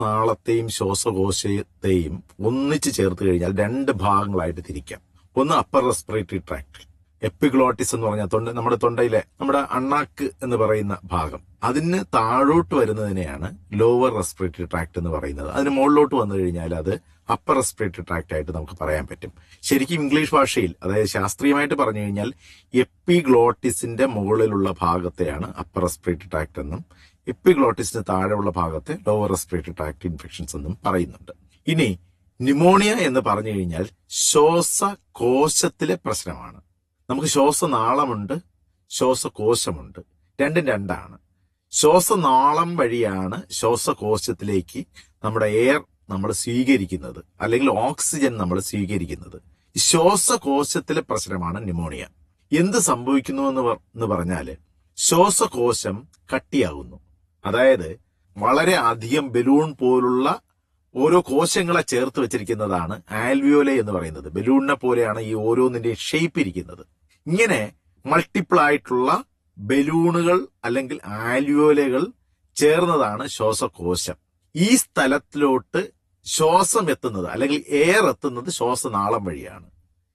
നാളത്തെയും ശ്വാസകോശത്തെയും ഒന്നിച്ച് ചേർത്ത് കഴിഞ്ഞാൽ രണ്ട് ഭാഗങ്ങളായിട്ട് തിരിക്കാം ഒന്ന് അപ്പർ റെസ്പിറേറ്ററി ട്രാക്ട് എപ്പിഗ്ലോട്ടിസ് എന്ന് പറഞ്ഞാൽ തൊണ്ട നമ്മുടെ തൊണ്ടയിലെ നമ്മുടെ അണ്ണാക്ക് എന്ന് പറയുന്ന ഭാഗം അതിന് താഴോട്ട് വരുന്നതിനെയാണ് ലോവർ റെസ്പിറേറ്ററി ട്രാക്ട് എന്ന് പറയുന്നത് അതിന് മുകളിലോട്ട് വന്നു കഴിഞ്ഞാൽ അത് അപ്പർ റെസ്പിറേറ്ററി ട്രാക്ട് ആയിട്ട് നമുക്ക് പറയാൻ പറ്റും ശരിക്കും ഇംഗ്ലീഷ് ഭാഷയിൽ അതായത് ശാസ്ത്രീയമായിട്ട് പറഞ്ഞു കഴിഞ്ഞാൽ എപ്പിഗ്ലോട്ടിസിന്റെ മുകളിലുള്ള ഭാഗത്തെയാണ് അപ്പർ റെസ്പിറേറ്ററി ട്രാക്ട് എന്നും എപ്പിഗ്ലോട്ടിസിന് താഴെയുള്ള ഭാഗത്തെ ലോവർ റെസ്പിറേറ്ററി ട്രാക്ട് ഇൻഫെക്ഷൻസ് എന്നും പറയുന്നുണ്ട് ഇനി ന്യൂമോണിയ എന്ന് പറഞ്ഞു കഴിഞ്ഞാൽ ശ്വാസകോശത്തിലെ പ്രശ്നമാണ് നമുക്ക് ശ്വാസനാളമുണ്ട് ശ്വാസകോശമുണ്ട് രണ്ടും രണ്ടാണ് ശ്വാസനാളം വഴിയാണ് ശ്വാസകോശത്തിലേക്ക് നമ്മുടെ എയർ നമ്മൾ സ്വീകരിക്കുന്നത് അല്ലെങ്കിൽ ഓക്സിജൻ നമ്മൾ സ്വീകരിക്കുന്നത് ശ്വാസകോശത്തിലെ പ്രശ്നമാണ് ന്യൂമോണിയ എന്ത് സംഭവിക്കുന്നു എന്ന് പർ- എന്ന് പറഞ്ഞാല് ശ്വാസകോശം കട്ടിയാകുന്നു അതായത് വളരെ അധികം ബലൂൺ പോലുള്ള ഓരോ കോശങ്ങളെ ചേർത്ത് വെച്ചിരിക്കുന്നതാണ് ആൽവിയോലെ എന്ന് പറയുന്നത് ബലൂണിനെ പോലെയാണ് ഈ ഓരോന്നിന്റെയും ഷേപ്പ് ഇരിക്കുന്നത് ഇങ്ങനെ മൾട്ടിപ്പിൾ ആയിട്ടുള്ള ബലൂണുകൾ അല്ലെങ്കിൽ ആൽവിയോലകൾ ചേർന്നതാണ് ശ്വാസകോശം ഈ സ്ഥലത്തിലോട്ട് ശ്വാസം എത്തുന്നത് അല്ലെങ്കിൽ എയർ എത്തുന്നത് ശ്വാസനാളം വഴിയാണ്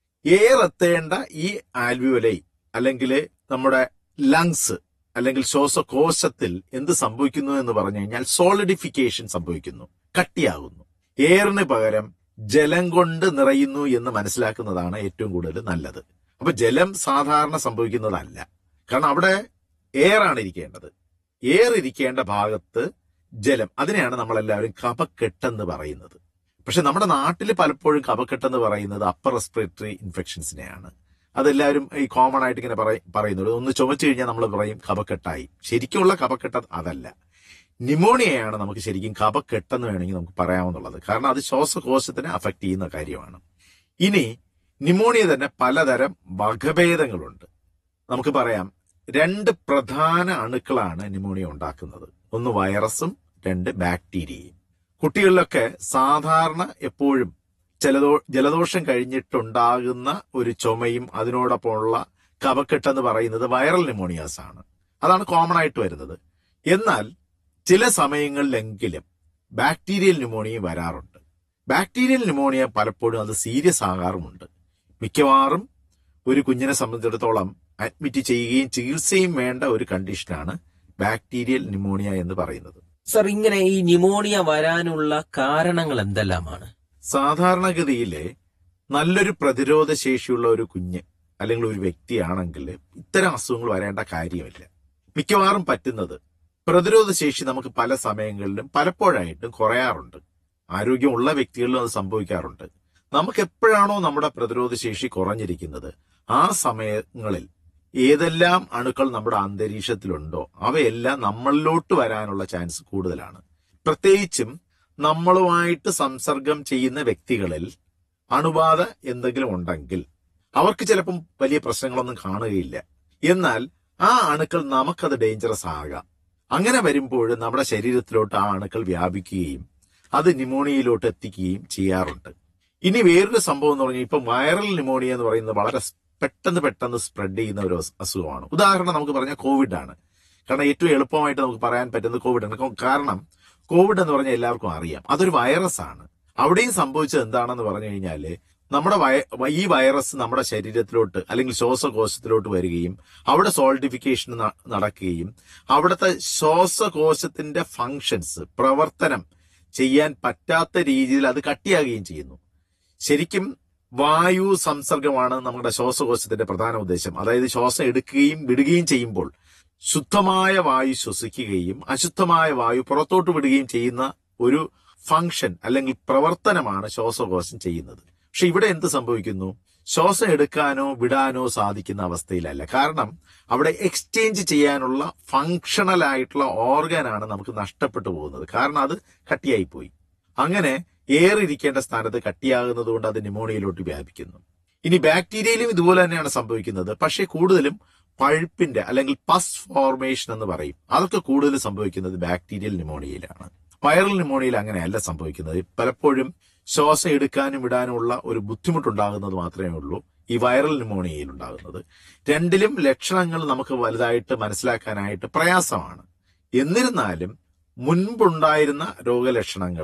എയർ എത്തേണ്ട ഈ ആൽവിയോലൈ അല്ലെങ്കിൽ നമ്മുടെ ലങ്സ് അല്ലെങ്കിൽ ശ്വാസകോശത്തിൽ എന്ത് സംഭവിക്കുന്നു എന്ന് പറഞ്ഞു കഴിഞ്ഞാൽ സോളിഡിഫിക്കേഷൻ സംഭവിക്കുന്നു കട്ടിയാകുന്നു എയറിന് പകരം ജലം കൊണ്ട് നിറയുന്നു എന്ന് മനസ്സിലാക്കുന്നതാണ് ഏറ്റവും കൂടുതൽ നല്ലത് അപ്പൊ ജലം സാധാരണ സംഭവിക്കുന്നതല്ല കാരണം അവിടെ എയർ ആണ് ഇരിക്കേണ്ടത് എയർ ഇരിക്കേണ്ട ഭാഗത്ത് ജലം അതിനെയാണ് നമ്മളെല്ലാവരും കഫക്കെട്ടെന്ന് പറയുന്നത് പക്ഷെ നമ്മുടെ നാട്ടിൽ പലപ്പോഴും കഫക്കെട്ടെന്ന് പറയുന്നത് അപ്പർ റെസ്പിറേറ്ററി ഇൻഫെക്ഷൻസിനെയാണ് അതെല്ലാവരും ഈ കോമൺ ആയിട്ട് ഇങ്ങനെ പറയ- പറയുന്നത് ഒന്ന് ചുമച്ചു കഴിഞ്ഞാൽ നമ്മൾ പറയും കഫക്കെട്ടായി ശരിക്കുമുള്ള കഫക്കെട്ട് അതല്ല ന്യൂമോണിയയാണ് നമുക്ക് ശരിക്കും കഫക്കെട്ടെന്ന് വേണമെങ്കിൽ നമുക്ക് പറയാവുന്നുള്ളത് കാരണം അത് ശ്വാസകോശത്തിനെ അഫക്ട് ചെയ്യുന്ന കാര്യമാണ് ഇനി ന്യൂമോണിയ തന്നെ പലതരം വകഭേദങ്ങളുണ്ട് നമുക്ക് പറയാം രണ്ട് പ്രധാന അണുക്കളാണ് ന്യൂമോണിയ ഉണ്ടാക്കുന്നത് ഒന്ന് വൈറസും രണ്ട് ബാക്ടീരിയയും കുട്ടികളിലൊക്കെ സാധാരണ എപ്പോഴും ജലദോ ജലദോഷം കഴിഞ്ഞിട്ടുണ്ടാകുന്ന ഒരു ചുമയും അതിനോടൊപ്പമുള്ള കഫക്കെട്ടെന്ന് പറയുന്നത് വൈറൽ ന്യൂമോണിയാസ് ആണ് അതാണ് കോമൺ ആയിട്ട് വരുന്നത് എന്നാൽ ചില സമയങ്ങളിലെങ്കിലും ബാക്ടീരിയൽ ന്യൂമോണിയ വരാറുണ്ട് ബാക്ടീരിയൽ ന്യൂമോണിയ പലപ്പോഴും അത് സീരിയസ് ആകാറുമുണ്ട് മിക്കവാറും ഒരു കുഞ്ഞിനെ സംബന്ധിച്ചിടത്തോളം അഡ്മിറ്റ് ചെയ്യുകയും ചികിത്സയും വേണ്ട ഒരു കണ്ടീഷനാണ് ബാക്ടീരിയൽ ന്യൂമോണിയ എന്ന് പറയുന്നത് സർ ഇങ്ങനെ ഈ ന്യൂമോണിയ വരാനുള്ള കാരണങ്ങൾ എന്തെല്ലാമാണ് സാധാരണഗതിയിലെ നല്ലൊരു പ്രതിരോധ ശേഷിയുള്ള ഒരു കുഞ്ഞ് അല്ലെങ്കിൽ ഒരു വ്യക്തിയാണെങ്കിൽ ഇത്തരം അസുഖങ്ങൾ വരേണ്ട കാര്യമില്ല മിക്കവാറും പറ്റുന്നത് പ്രതിരോധ ശേഷി നമുക്ക് പല സമയങ്ങളിലും പലപ്പോഴായിട്ടും കുറയാറുണ്ട് ആരോഗ്യമുള്ള വ്യക്തികളിലും അത് സംഭവിക്കാറുണ്ട് നമുക്ക് എപ്പോഴാണോ നമ്മുടെ പ്രതിരോധ ശേഷി കുറഞ്ഞിരിക്കുന്നത് ആ സമയങ്ങളിൽ ഏതെല്ലാം അണുക്കൾ നമ്മുടെ അന്തരീക്ഷത്തിലുണ്ടോ അവയെല്ലാം നമ്മളിലോട്ട് വരാനുള്ള ചാൻസ് കൂടുതലാണ് പ്രത്യേകിച്ചും നമ്മളുമായിട്ട് സംസർഗം ചെയ്യുന്ന വ്യക്തികളിൽ അണുബാധ എന്തെങ്കിലും ഉണ്ടെങ്കിൽ അവർക്ക് ചിലപ്പം വലിയ പ്രശ്നങ്ങളൊന്നും കാണുകയില്ല എന്നാൽ ആ അണുക്കൾ നമുക്കത് ഡേഞ്ചറസ് ആകാം അങ്ങനെ വരുമ്പോൾ നമ്മുടെ ശരീരത്തിലോട്ട് ആ അണുക്കൾ വ്യാപിക്കുകയും അത് ന്യൂമോണിയയിലോട്ട് എത്തിക്കുകയും ചെയ്യാറുണ്ട് ഇനി വേറൊരു സംഭവം എന്ന് പറഞ്ഞാൽ ഇപ്പം വൈറൽ ന്യൂമോണിയ എന്ന് പറയുന്നത് വളരെ സ് പെട്ടെന്ന് പെട്ടെന്ന് സ്പ്രെഡ് ചെയ്യുന്ന ഒരു അസു- അസുഖമാണ് ഉദാഹരണം നമുക്ക് പറഞ്ഞാൽ കോവിഡ് ആണ് കാരണം ഏറ്റവും എളുപ്പമായിട്ട് നമുക്ക് പറയാൻ പറ്റുന്നത് കോവിഡ് ആണ് കൊ- കാരണം കോവിഡ് എന്ന് പറഞ്ഞാൽ എല്ലാവർക്കും അറിയാം അതൊരു വൈറസ് ആണ് അവിടെയും സംഭവിച്ചത് എന്താണെന്ന് പറഞ്ഞു കഴിഞ്ഞാല് നമ്മുടെ വയ- ഈ വൈറസ് നമ്മുടെ ശരീരത്തിലോട്ട് അല്ലെങ്കിൽ ശ്വാസകോശത്തിലോട്ട് വരികയും അവിടെ സോൾഡിഫിക്കേഷൻ നടക്കുകയും അവിടുത്തെ ശ്വാസകോശത്തിന്റെ ഫങ്ഷൻസ് പ്രവർത്തനം ചെയ്യാൻ പറ്റാത്ത രീതിയിൽ അത് കട്ടിയാകുകയും ചെയ്യുന്നു ശരിക്കും വായു സംസർഗമാണ് നമ്മുടെ ശ്വാസകോശത്തിന്റെ പ്രധാന ഉദ്ദേശം അതായത് ശ്വാസം എടുക്കുകയും വിടുകയും ചെയ്യുമ്പോൾ ശുദ്ധമായ വായു ശ്വസിക്കുകയും അശുദ്ധമായ വായു പുറത്തോട്ട് വിടുകയും ചെയ്യുന്ന ഒരു ഫങ്ഷൻ അല്ലെങ്കിൽ പ്രവർത്തനമാണ് ശ്വാസകോശം ചെയ്യുന്നത് പക്ഷെ ഇവിടെ എന്ത് സംഭവിക്കുന്നു ശ്വാസം എടുക്കാനോ വിടാനോ സാധിക്കുന്ന അവസ്ഥയിലല്ല കാരണം അവിടെ എക്സ്ചേഞ്ച് ചെയ്യാനുള്ള ഫങ്ഷണൽ ആയിട്ടുള്ള ഓർഗനാണ് നമുക്ക് നഷ്ടപ്പെട്ടു പോകുന്നത് കാരണം അത് കട്ടിയായി പോയി അങ്ങനെ എയർ ഇരിക്കേണ്ട സ്ഥാനത്ത് കട്ടിയാകുന്നത് കൊണ്ട് അത് ന്യൂമോണിയയിലോട്ട് വ്യാപിക്കുന്നു ഇനി ബാക്ടീരിയയിലും ഇതുപോലെ തന്നെയാണ് സംഭവിക്കുന്നത് പക്ഷേ കൂടുതലും പഴുപ്പിന്റെ അല്ലെങ്കിൽ പസ് ഫോർമേഷൻ എന്ന് പറയും അതൊക്കെ കൂടുതൽ സംഭവിക്കുന്നത് ബാക്ടീരിയൽ ന്യൂമോണിയയിലാണ് വൈറൽ ന്യൂമോണിയയിൽ അങ്ങനെയല്ല സംഭവിക്കുന്നത് പലപ്പോഴും ശ്വാസം എടുക്കാനും വിടാനുമുള്ള ഒരു ബുദ്ധിമുട്ടുണ്ടാകുന്നത് മാത്രമേ ഉള്ളൂ ഈ വൈറൽ ന്യൂമോണിയയിൽ ഉണ്ടാകുന്നത് രണ്ടിലും ലക്ഷണങ്ങൾ നമുക്ക് വലുതായിട്ട് മനസ്സിലാക്കാനായിട്ട് പ്രയാസമാണ് എന്നിരുന്നാലും മുൻപുണ്ടായിരുന്ന രോഗലക്ഷണങ്ങൾ